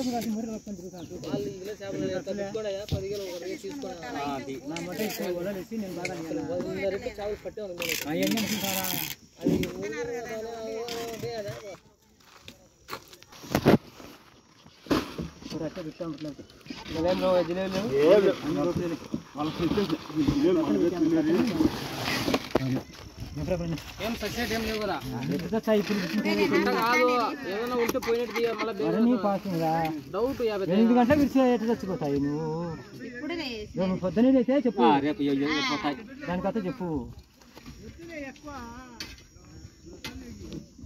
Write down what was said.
వాళ్ళు ఇలా చేపలు తగ్గుకోడా పదివేలు ఒక రేటు తీసుకోడా వంద రెట్లు చేపలు పట్టే ఉంది మీరు. అది ఊరు అదే అదే ఏం సక్సెస్ ఏం లేవు కదా ఇట్లా కాదు ఏదైనా ఉంటే పోయినట్టు తీయ మళ్ళీ డౌట్ యాభై ఎనిమిది గంటల విడిచి ఎట్లా చచ్చిపోతాయి నువ్వు నువ్వు పొద్దునే అయితే చెప్పు రేపు దానికైతే చెప్పు